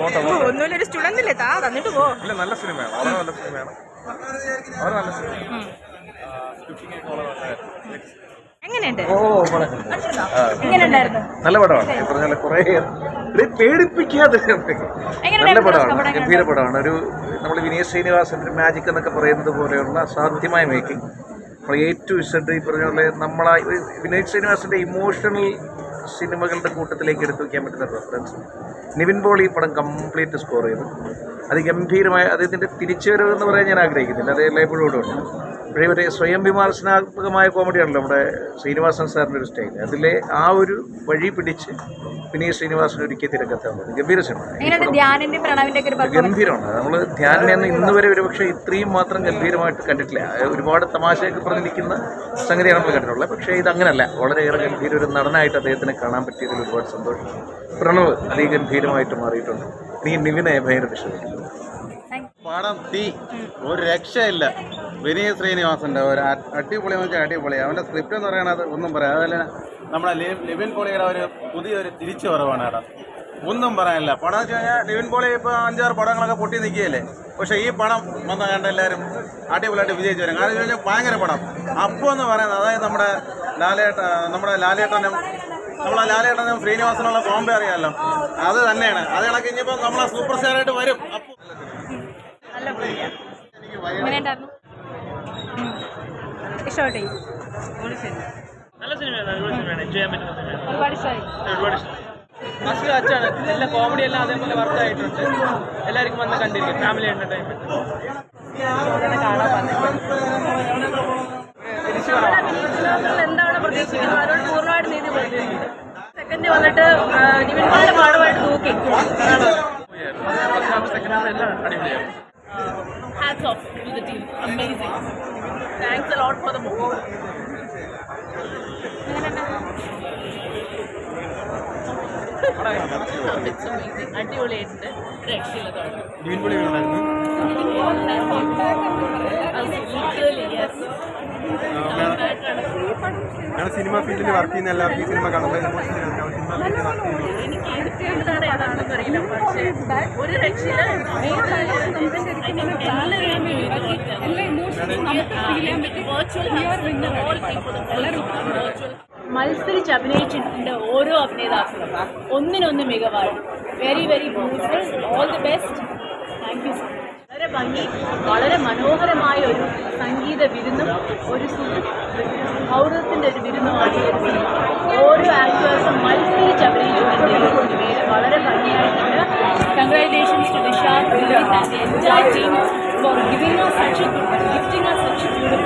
പോട്ടെ പോട്ടെ. ഒന്നുമില്ല ഒരു സ്റ്റുഡന്റ് അല്ലേ താ തന്നിട്ട് പോ ഇല്ല നല്ല സിനിമയാണ് വളരെ നല്ല സിനിമയാണ് വളരെ നല്ല സിനിമ സ്ക്രിപ്റ്റിംഗ് ഒക്കെ വളരെ നല്ലതായിരുന്നു. എങ്ങനെയുണ്ട് ഓ പടം എങ്ങനെയുണ്ടായിരുന്നു നല്ല പടമാണ് ഈ പറഞ്ഞ കുറേ ഇത് പേടിപ്പിക്കാതെ നല്ല എങ്ങനെയുണ്ടായിരുന്നു പടമാണ് പടം ഗംഭീര പടമാണ് ഒരു നമ്മൾ വിനീത് ശ്രീനിവാസന്റെ ഒരു മാജിക് എന്നൊക്കെ പറയുന്നത് പോലെയുള്ള അസാധ്യമായ മേക്കിംഗ് നമ്മൾ എ ടു ഇസഡ് ഈ പറഞ്ഞ പോലെ നമ്മളാ ഒരു വിനീത് ശ്രീനിവാസന്റെ ഇമോഷണൽ സിനിമകളുടെ കൂട്ടത്തിലേക്ക് എടുത്തു വയ്ക്കാൻ പറ്റുന്ന റെഫറൻസ് നിവിൻ പോൾ ഈ പടം കംപ്ലീറ്റ് സ്കോർ ചെയ്തു അതിഗംഭീരമായ അദ്ദേഹത്തിൻ്റെ തിരിച്ചുവരവ് എന്ന് പറയാൻ ഞാൻ ആഗ്രഹിക്കുന്നില്ല അത് എല്ലായ്പ്പോഴും ഇവിടെ ഉണ്ട് പക്ഷേ ഒരു സ്വയം വിമർശനാത്മകമായ കോമഡിയാണല്ലോ നമ്മുടെ ശ്രീനിവാസൻ സാറിൻ്റെ ഒരു സ്റ്റൈൽ അതിലെ ആ ഒരു വഴി പിടിച്ച് വിനീത് ശ്രീനിവാസൻ ഒരുക്കി തിരക്കത്താൻ പറ്റും ഗംഭീര സിനിമ എങ്ങനെയുണ്ട് ധ്യാനിന്റെ പ്രണവിന്റെ ഒക്കെ ഒരു performance? ഗംഭീരമാണ് നമ്മൾ ധ്യാനം ഇന്ന് വരെ ഒരുപക്ഷെ ഇത്രയും മാത്രം ഗംഭീരമായിട്ട് കണ്ടിട്ടില്ല അത് ഒരുപാട് തമാശയൊക്കെ പറഞ്ഞിരിക്കുന്ന സംഗതിയാണ് നമ്മൾ കണ്ടിട്ടുള്ളത് പക്ഷേ ഇത് അങ്ങനല്ല വളരെയേറെ ഗംഭീര ഒരു നടനായിട്ട് അദ്ദേഹത്തിനെ കാണാൻ പറ്റിയതിൽ ഒരുപാട് സന്തോഷം പ്രണവ് അതിഗംഭീരമായിട്ട് മാറിയിട്ടുണ്ട് എനിക്ക് നിവിനെ ഭയങ്കര ഇഷ്ടപ്പെട്ടു Thank you. പടം തീ ഒരു രക്ഷയില്ല വിനീത് ശ്രീനിവാസന്റെ ഒരു അ- അടിപൊളി എന്ന് വെച്ചാൽ അടിപൊളി അവന്റെ സ്ക്രിപ്റ്റ് എന്ന് പറയുന്നത് ഒന്നും പറയാം അതുപോലെ തന്നെ നമ്മുടെ ലി- ലിവിൻ പോളിയുടെ ഒരു പുതിയൊരു തിരിച്ചു വരവാണ് ഏട്ടാ ഒന്നും പറയാനില്ല പടം വെച്ച് കഴിഞ്ഞാൽ ലിവിൻ പോളി ഇപ്പോൾ അഞ്ചാറ് പടങ്ങളൊക്കെ പൊട്ടി നിൽക്കുകയല്ലേ പക്ഷേ ഈ പടം വന്ന കണ്ട എല്ലാവരും അടിപൊളിയായിട്ട് വിജയിച്ചു വരും കാരണം എന്ന് വെച്ചാൽ ഭയങ്കര പടം അപ്പോൾ എന്ന് പറയുന്നത് അതായത് നമ്മുടെ ലാലേട്ട നമ്മുടെ ലാലേട്ടനും നമ്മളെ ലാലേട്ടനും ശ്രീനിവാസനുള്ള കോമ്പെ അറിയാമല്ലോ അത് തന്നെയാണ് അത് കണക്ക് ഇനിയിപ്പോൾ നമ്മളെ സൂപ്പർ സ്റ്റാറായിട്ട് വരും അപ്പോൾ നല്ല പുള്ളിയാ. എങ്ങനെയുണ്ടായിരുന്നു ഉം. ഇഷ്ടപ്പെട്ടേ നല്ല സിനിമയാണ് അടിപൊളി സിനിമയാണ് എൻജോയ് ചെയ്യാൻ പറ്റുന്ന സിനിമയാണ് ഒരുപാട് ഇഷ്ടമായി ഒരുപാട് ഇഷ്ടം ഫസ്റ്റ് അച്ചാണ് എല്ലാ കോമഡി എല്ലാം അതേപോലെ വർക്ക് ആയിട്ടുണ്ട് എല്ലാവർക്കും വന്ന് കണ്ടിരിക്കും ഫാമിലി എന്റർടൈൻമെന്റ് എന്താണ് പ്രതീക്ഷിക്കുന്നത് അതിനോട് പൂർണ്ണമായിട്ട് നീതി പ്രതികരിക്കുന്നത് സെക്കൻഡ് വന്നിട്ട് നിവിൻ പോളിന്റെ പാടുമായിട്ട് തൂക്കി ഫസ്റ്റ് ഹാഫ് സെക്കൻഡ് ഹാഫ് എല്ലാം അടിപൊളിയായിരുന്നു Hats off to the team. Amazing. Thanks a lot for the movie. It's amazing. അടിപൊളിയായിട്ടുണ്ട് രക്ഷയില്ല ഞങ്ങൾ സിനിമ ഫീൽഡിൽ വർക്ക് ചെയ്യുന്ന എല്ലാവർക്കും ഈ സിനിമ കാണുമ്പോൾ emotional ആവും. സിനിമ ഫീൽഡിൽ വർക്ക് ചെയ്യുന്ന എനിക്ക് ഏത് ഫീൽഡിലാണ് ഏതാണെന്ന് അറിയില്ല പക്ഷേ ഒരു രക്ഷയില്ല മത്സരിച്ച് അഭിനയിച്ചിട്ടുണ്ട് ഓരോ അഭിനേതാക്കളും ഒന്നിനൊന്ന് മികവാണ് very very beautiful all the best thank you വളരെ ഭംഗി വളരെ മനോഹരമായ ഒരു സംഗീത വിരുന്നും ഒരു സു- സൗഹൃദത്തിന്റെ ഒരു വിരുന്നുമാണ് ഈ ഒരു സിനിമ ഓരോ ആക്ടേഴ്സും മത്സരിച്ച് അഭിനയിച്ചിട്ടുണ്ട് ഈ ഒരു സിനിമയിൽ വളരെ ഭംഗിയായിട്ടുണ്ട് congratulations to Nishad and the entire team for giving us such a good gifting us such a beautiful